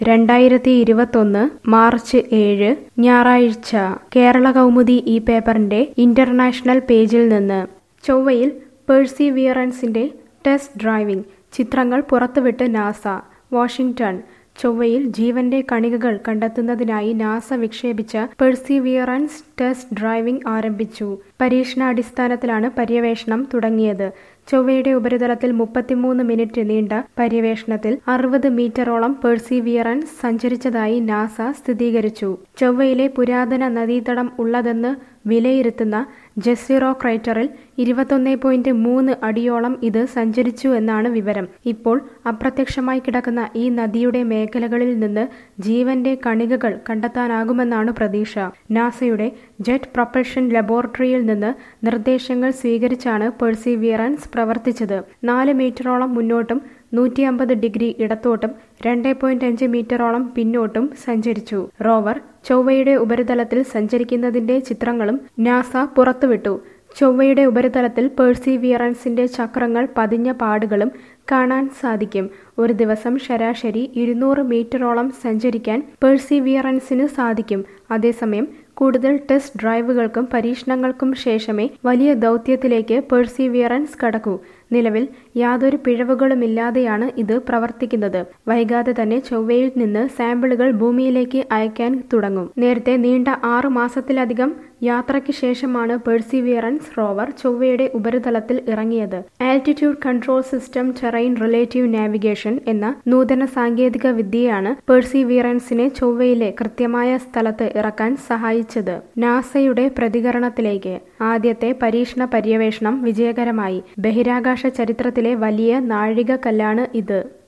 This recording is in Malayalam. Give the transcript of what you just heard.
രണ്ടായിരത്തി ഇരുപത്തൊന്ന് മാർച്ച് ഏഴ് ഞായറാഴ്ച കേരള കൗമുദി ഈ പേപ്പറിന്റെ ഇന്റർനാഷണൽ പേജിൽ നിന്ന് ചൊവ്വയിൽ പെർസീവിയറൻസിന്റെ ടെസ്റ്റ് ഡ്രൈവിംഗ് ചിത്രങ്ങൾ പുറത്തുവിട്ട് നാസ വാഷിംഗ്ടൺ ചൊവ്വയിൽ ജീവന്റെ കണികകൾ കണ്ടെത്തുന്നതിനായി നാസ വിക്ഷേപിച്ച പെർസീവിയറൻസ് ടെസ്റ്റ് ഡ്രൈവിംഗ് ആരംഭിച്ചു പരീക്ഷണാടിസ്ഥാനത്തിലാണ് പര്യവേഷണം തുടങ്ങിയത് ചൊവ്വയുടെ ഉപരിതലത്തിൽ മുപ്പത്തിമൂന്ന് മിനിറ്റ് നീണ്ട പര്യവേഷണത്തിൽ അറുപത് മീറ്ററോളം പെർസീവിയറൻസ് സഞ്ചരിച്ചതായി നാസ സ്ഥിരീകരിച്ചു ചൊവ്വയിലെ പുരാതന നദീതടം ഉള്ളതെന്ന് വിലയിരുത്തുന്ന ജെസിറോ ക്രൈറ്ററിൽ ഇരുപത്തൊന്ന് പോയിന്റ് മൂന്ന് അടിയോളം ഇത് സഞ്ചരിച്ചു എന്നാണ് വിവരം ഇപ്പോൾ അപ്രത്യക്ഷമായി കിടക്കുന്ന ഈ നദിയുടെ മേഖലകളിൽ നിന്ന് ജീവന്റെ കണികകൾ കണ്ടെത്താനാകുമെന്നാണ് പ്രതീക്ഷ നാസയുടെ ജെറ്റ് പ്രൊപ്പൽഷൻ ലബോറട്ടറിയിൽ നിന്ന് നിർദ്ദേശങ്ങൾ സ്വീകരിച്ചാണ് പെർസീവിയറൻസ് പ്രവർത്തിച്ചത് നാല് മീറ്ററോളം മുന്നോട്ടും നൂറ്റി അമ്പത് ഡിഗ്രി ഇടത്തോട്ടും രണ്ട് പോയിന്റ് അഞ്ച് മീറ്ററോളം പിന്നോട്ടും സഞ്ചരിച്ചു റോവർ ചൊവ്വയുടെ ഉപരിതലത്തിൽ സഞ്ചരിക്കുന്നതിന്റെ ചിത്രങ്ങളും നാസ പുറത്തുവിട്ടു ചൊവ്വയുടെ ഉപരിതലത്തിൽ പെർസീവിയറൻസിന്റെ ചക്രങ്ങൾ പതിഞ്ഞ പാടുകളും കാണാൻ സാധിക്കും ഒരു ദിവസം ശരാശരി ഇരുന്നൂറ് മീറ്ററോളം സഞ്ചരിക്കാൻ പെർസീവിയറൻസിന് സാധിക്കും അതേസമയം കൂടുതൽ ടെസ്റ്റ് ഡ്രൈവുകൾക്കും പരീക്ഷണങ്ങൾക്കും ശേഷമേ വലിയ ദൗത്യത്തിലേക്ക് പെർസീവിയറൻസ് കടക്കൂ നിലവിൽ യാതൊരു പിഴവുകളുമില്ലാതെയാണ് ഇത് പ്രവർത്തിക്കുന്നത് വൈകാതെ തന്നെ ചൊവ്വയിൽ നിന്ന് സാമ്പിളുകൾ ഭൂമിയിലേക്ക് അയക്കാൻ തുടങ്ങും നേരത്തെ നീണ്ട ആറു മാസത്തിലധികം യാത്രയ്ക്ക് ശേഷമാണ് പെർസീവിയറൻസ് റോവർ ചൊവ്വയുടെ ഉപരിതലത്തിൽ ഇറങ്ങിയത് altitude control system terrain relative navigation എന്ന നൂതന സാങ്കേതിക വിദ്യയാണ് പെർസീവിയറൻസിനെ ചൊവ്വയിലെ കൃത്യമായ സ്ഥലത്ത് ഇറക്കാൻ സഹായിച്ചത് നാസയുടെ പ്രതികരണത്തിലേക്ക് ആദ്യത്തെ പരീക്ഷണ പര്യവേഷണം വിജയകരമായി ബഹിരാകാശ ചരിത്രത്തിലെ വലിയ നാഴികക്കല്ലാണ് ഇത്